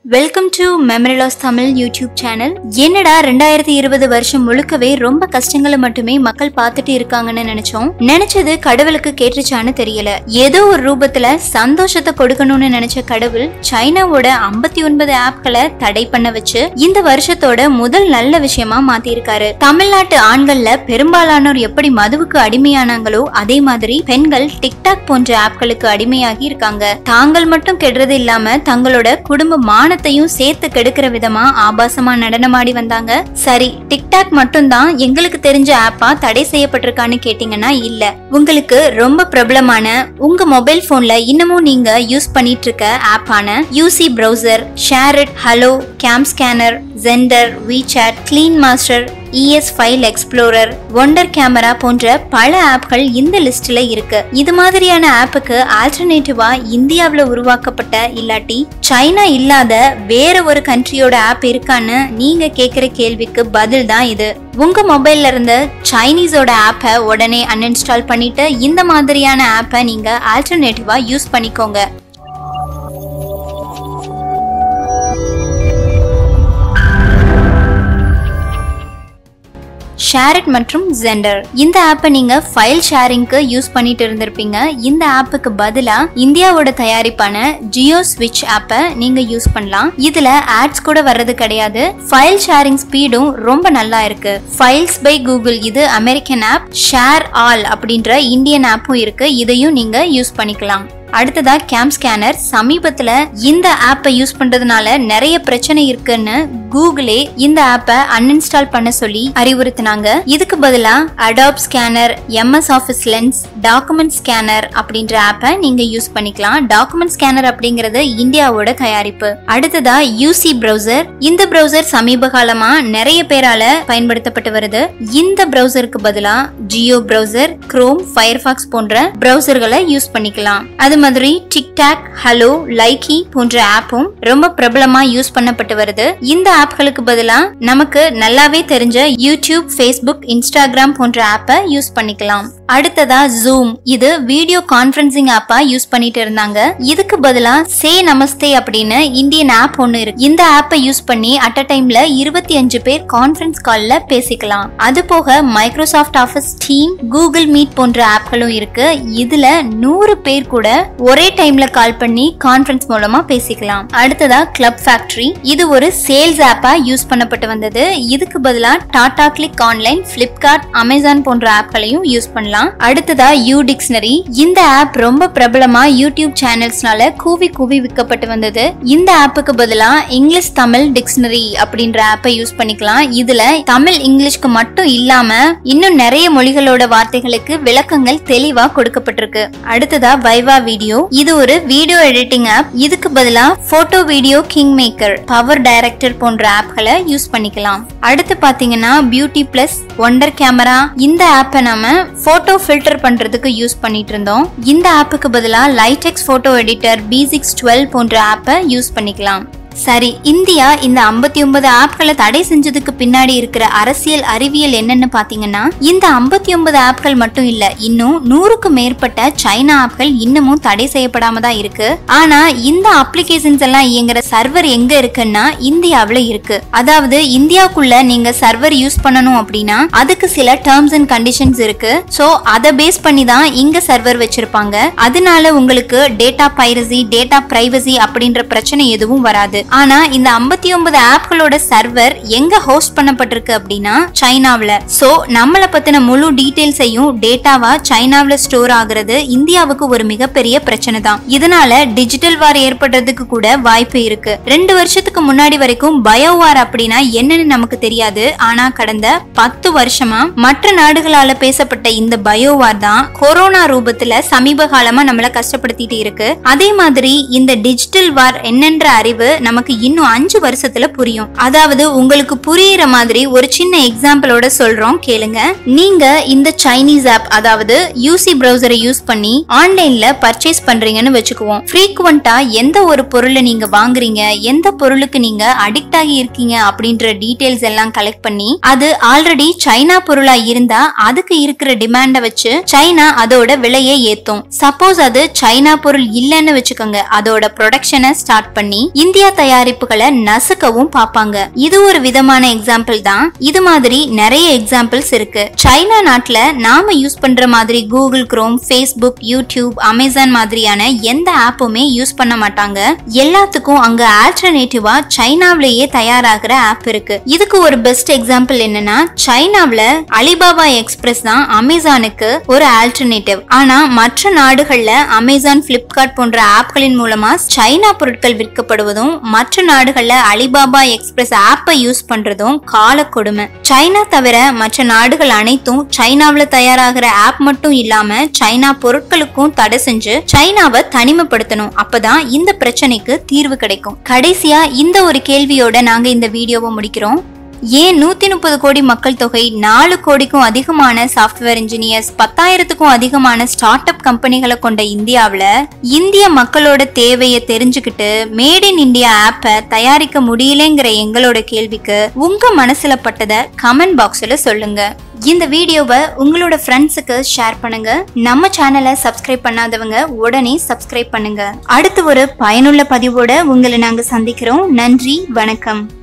welcome to memory loss Tamil YouTube channel என்னடா ரெண்டாயிரத்தி இருபது வருஷம் முழுக்கவே ரொம்ப கஷ்டங்களை மட்டுமே மக்கள் பார்த்துட்டு இருக்காங்கன்னு நினைச்சோம் நினைச்சது கடவுளுக்கு கேட்டுச்சான்னு தெரியல ஏதோ ஒரு ரூபத்துல சந்தோஷத்தை கொடுக்கணும்னு நினைச்ச கடவுள் சைனாவோட ஐம்பத்தி ஒன்பது ஆப்களை தடை பண்ண வச்சு இந்த வருஷத்தோட முதல் நல்ல விஷயமா மாத்திருக்காரு தமிழ்நாட்டு ஆண்கள்ல பெரும்பாலானோர் எப்படி மதுவுக்கு அடிமையானாங்களோ அதே மாதிரி பெண்கள் டிக்டாக் போன்ற ஆப்களுக்கு அடிமையாகி இருக்காங்க தாங்கள் மட்டும் கெடுறது இல்லாம தங்களோட குடும்ப மானத்தையும் சேர்த்து கெடுக்கிற விதமா ஆபாசமா நடனமாடி வந்தாங்க சரி டிக்டாக் மட்டும்தான் எங்களுக்கு தெரிஞ்ச ஆப்பா தடை செய்யப்பட்டிருக்கான்னு கேட்டீங்கன்னா இல்ல உங்களுக்கு ரொம்ப பிரபலமான உங்க மொபைல் போன்ல இன்னமும் நீங்க யூஸ் பண்ணிட்டு இருக்க ஆப்பான UC browser SHAREit hello CamScanner Xender WeChat clean master ES file explorer wonder camera போன்ற பல ஆப்கள் இந்த லிஸ்ட்ல இருக்கு இது மாதிரியான ஆப்புக்கு ஆல்டர்னேட்டிவா இந்தியாவில் உருவாக்கப்பட்ட இல்லாட்டி சைனா இல்லாத வேற ஒரு கண்ட்ரியோட ஆப் இருக்கான்னு நீங்க கேக்குற கேள்விக்கு பதில் தான் இது உங்க மொபைல்ல இருந்து சைனீஸோட ஆப்பை உடனே அன்இன்ஸ்டால் பண்ணிட்டு இந்த மாதிரியான ஆப்பை நீங்க ஆல்டர்னேட்டிவா யூஸ் பண்ணிக்கோங்க ஷேரிட் மற்றும் ஜெண்டர் இந்த ஆப்பை நீங்க ஃபைல் ஷேரிங்க்கு யூஸ் பண்ணிட்டு இருந்திருப்பீங்க இந்த ஆப்புக்கு பதிலா இந்தியாவோட தயாரிப்பான ஜியோ ஸ்விட்ச் ஆப்பை நீங்க யூஸ் பண்ணலாம் இதுல ஆட்ஸ் கூட வர்றது கிடையாது ஃபைல் ஷேரிங் ஸ்பீடும் ரொம்ப நல்லா இருக்கு ஃபைல்ஸ் பை கூகுள் இது அமெரிக்கன் ஆப் ஷேர் ஆல் அப்படின்ற இந்தியன் ஆப்பும் இருக்கு இதையும் நீங்க யூஸ் பண்ணிக்கலாம் அடுத்ததா கேம் ஸ்கேனர் சமீபத்துல இந்த ஆப்பை யூஸ் பண்றதுனால நிறைய பிரச்சனை இருக்குன்னு கூகுளே இந்த ஆப்பை அன்இன்ஸ்டால் பண்ண சொல்லி அறிவுறுத்தினாங்க இதுக்கு பதிலா Adobe scanner MS office lens document scanner அப்படின்ற ஆப்பை நீங்க யூஸ் பண்ணிக்கலாம் டாக்குமெண்ட் ஸ்கேனர் அப்படிங்கறது இந்தியாவோட தயாரிப்பு அடுத்ததா யூசி பிரவுசர் இந்த பிரவுசர் சமீப காலமா நிறைய பேரால பயன்படுத்தப்பட்டு வருது இந்த பிரவுசருக்கு பதிலா ஜியோ பிரவுசர் குரோம் ஃபயர்பாக்ஸ் போன்ற பிரவுசர்களை யூஸ் பண்ணிக்கலாம் அது மாதிரி டிக்டாக் ஹலோ லைக்கி போன்ற ஆப்பும் ரொம்ப பிரபலமா யூஸ் பண்ணப்பட்டு வருது இந்த ஆப்களுக்கு பதிலா நமக்கு நல்லாவே தெரிஞ்ச யூடியூப் ஃபேஸ்புக் இன்ஸ்டாகிராம் போன்ற ஆப்பை யூஸ் பண்ணிக்கலாம் அடுத்ததா ஜூம் இது வீடியோ கான்ஃபரன்சிங் ஆப்பா யூஸ் பண்ணிட்டு இருந்தாங்க இதுக்கு பதிலா சே நமஸ்தே அப்படின்னு இந்தியன் ஆப் ஒன்னு இருக்கு இந்த ஆப்பை யூஸ் பண்ணி அட் அ டைம்ல இருபத்தி அஞ்சு பேர் கான்ஃபரன்ஸ் கால்ல பேசிக்கலாம் அது போக Microsoft office team Google meet போன்ற ஆப்களும் இருக்கு இதுல நூறு பேர் கூட ஒரே டைம்ல கால் பண்ணி கான்ஃபரன்ஸ் மூலமா பேசிக்கலாம் அடுத்ததா கிளப் ஃபேக்டரி இது ஒரு சேல்ஸ் ஆப்பா யூஸ் பண்ணப்பட்டு வந்தது இதுக்கு பதிலா Tata CLiQ online Flipkart Amazon போன்ற ஆப்களையும் யூஸ் பண்ணலாம் அடுத்ததா யூ டிக்ஷனரி இந்த ஆப் ரொம்ப பிரபலமா யூடியூப் சேனல்ஸ்னால கூவி கூவி விற்கப்பட்டு வந்தது இந்த ஆப்புக்கு பதிலா இங்கிலீஷ் தமிழ் டிக்ஷனரி அப்படின்ற ஆப்பை யூஸ் பண்ணிக்கலாம் இதுல தமிழ் இங்கிலீஷ்க்கு மட்டும் இல்லாம இன்னும் நிறைய மொழிகளோட வார்த்தைகளுக்கு விளக்கங்கள் தெளிவா கொடுக்கப்பட்டிருக்கு அடுத்ததா வைவா வீடியோ இது ஒரு வீடியோ எடிட்டிங் ஆப் இதுக்கு பதிலா photo video king maker power director போன்ற ஆப்களை யூஸ் பண்ணிக்கலாம் அடுத்து பாத்தீங்கன்னா பியூட்டி பிளஸ் ஒண்டர் கேமரா இந்த ஆப்பை நாம போட்டோ ஃபில்டர் பண்றதுக்கு யூஸ் பண்ணிட்டு இருந்தோம் இந்த ஆப்புக்கு பதிலா LightX photo editor B six twelve போன்ற ஆப்பை யூஸ் பண்ணிக்கலாம் சரி இந்தியா இந்த ஐம்பத்தி ஒன்பது ஆப்களை தடை செஞ்சதுக்கு பின்னாடி இருக்கிற அரசியல் அறிவியல் என்னன்னு பாத்தீங்கன்னா இந்த ஐம்பத்தி ஒன்பது ஆப்கள் மட்டும் இல்ல இன்னும் நூறுக்கும் மேற்பட்ட சைனா ஆப்கள் இன்னமும் தடை செய்யப்படாம தான் இருக்கு ஆனா இந்த அப்ளிகேஷன்ஸ் எல்லாம் இயங்குற சர்வர் எங்க இருக்குன்னா இந்தியாவுல இருக்கு அதாவது இந்தியாவுக்குள்ள நீங்க சர்வர் யூஸ் பண்ணணும் அப்படின்னா அதுக்கு சில டேர்ம்ஸ் அண்ட் கண்டிஷன்ஸ் இருக்கு சோ அதை பேஸ் பண்ணி தான் இங்க சர்வர் வச்சிருப்பாங்க அதனால உங்களுக்கு டேட்டா பைரசி டேட்டா பிரைவசி அப்படின்ற பிரச்சனை எதுவும் வராது ஆனா இந்த ஐம்பத்தி ஒன்பது ஆப்களோட சர்வர் எங்க ஹோஸ்ட் பண்ணப்பட்டிருக்கு அப்படின்னா சைனாவுல சோ நம்மள பத்தின முழு டீடைல்ஸையும் டேட்டாவா சைனாவுல ஸ்டோர் ஆகுறது இந்தியாவுக்கு ஒரு மிகப்பெரிய பிரச்சனை தான் இதனால டிஜிட்டல் வார் ஏற்படுறதுக்கு கூட வாய்ப்பு இருக்கு ரெண்டு வருஷத்துக்கு முன்னாடி வரைக்கும் பயோ வார் அப்படின்னா என்னன்னு நமக்கு தெரியாது ஆனா கடந்த பத்து வருஷமா மற்ற நாடுகளால பேசப்பட்ட இந்த பயோ வார் தான் கொரோனா ரூபத்துல சமீப காலமா நம்மள கஷ்டப்படுத்திட்டு இருக்கு அதே மாதிரி இந்த டிஜிட்டல் வார் என்னன்ற அறிவு நமக்கு இன்னும் அஞ்சு வருஷத்துல புரியும் அதாவது உங்களுக்கு புரியுற மாதிரி ஒரு சின்ன எக்ஸாம்பிளோட சொல்றோம் கேளுங்க நீங்க இந்த சைனீஸ் ஆப் அதாவது யூசி பிரவுசரை யூஸ் பண்ணி ஆன்லைன்ல பர்ச்சேஸ் பண்றீங்கன்னு வச்சுக்குவோம் ஃப்ரீக்வெண்டா எந்த ஒரு பொருளை நீங்க வாங்குறீங்க எந்த பொருளுக்கு நீங்க அடிக்ட் ஆகி இருக்கீங்க அப்படின்ற டீடைல்ஸ் எல்லாம் கலெக்ட் பண்ணி அது ஆல்ரெடி சைனா பொருளா இருந்தா அதுக்கு இருக்கிற டிமாண்ட வச்சு சைனா அதோட விலையை ஏத்தும் சப்போஸ் அது சைனா பொருள் இல்லைன்னு வச்சுக்கோங்க அதோட ப்ரொடக்ஷனை ஸ்டார்ட் பண்ணி இந்தியா தயாரிப்புகளை நசுக்கவும் பார்ப்பாங்க இது ஒரு விதமான எக்ஸாம்பிள் தான் இது மாதிரி நிறைய எக்ஸாம்பிள்ஸ் இருக்கு சைனா நாட்டுல நாம யூஸ் பண்ற மாதிரி Google Chrome Facebook YouTube Amazon மாதிரியான எந்த ஆப்புமே யூஸ் பண்ண மாட்டாங்க எல்லாத்துக்கும் அங்க ஆல்டர்னேட்டிவா சைனாவிலேயே தயாராகிற ஆப் இருக்கு இதுக்கு ஒரு பெஸ்ட் எக்ஸாம்பிள் என்னன்னா சைனாவுல அலிபாபா எக்ஸ்பிரஸ் தான் அமேசானுக்கு ஒரு ஆல்டர்னேட்டிவ் ஆனா மற்ற நாடுகள்ல அமேசான் பிளிப்கார்ட் போன்ற ஆப்களின் மூலமா சைனா பொருட்கள் விற்கப்படுவதும் மற்ற நாடுகள்ல அலிபாபா எக்ஸ்பிரஸ் ஆப்பை யூஸ் பண்றதும் கால கொடுமை சைனா தவிர மற்ற நாடுகள் அனைத்தும் சைனாவுல தயாராகிற ஆப் மட்டும் இல்லாம சைனா பொருட்களுக்கும் தடை செஞ்சு சைனாவை தனிமைப்படுத்தணும் அப்பதான் இந்த பிரச்சனைக்கு தீர்வு கிடைக்கும் கடைசியா இந்த ஒரு கேள்வியோட நாங்க இந்த வீடியோவை முடிக்கிறோம் ஏன் நூத்தி முப்பது கோடி மக்கள் தொகை நாலு கோடிக்கும் அதிகமான சாஃப்ட்வேர் இன்ஜினியர்ஸ் பத்தாயிரத்துக்கும் அதிகமான ஸ்டார்ட் அப் கம்பெனிகளை கொண்ட இந்தியாவுல இந்திய மக்களோட தேவையை தெரிஞ்சுக்கிட்டு மேட் இன் இந்தியா ஆப்பை தயாரிக்க முடியலங்கிற எங்களோட கேள்விக்கு உங்க மனசுல பட்டதை கமெண்ட் பாக்ஸ்ல சொல்லுங்க இந்த வீடியோவை உங்களோட ஃப்ரெண்ட்ஸுக்கு ஷேர் பண்ணுங்க நம்ம சேனலை சப்ஸ்கிரைப் பண்ணாதவங்க உடனே சப்ஸ்கிரைப் பண்ணுங்க அடுத்து ஒரு பயனுள்ள பதிவோட உங்களை நாங்க சந்திக்கிறோம் நன்றி வணக்கம்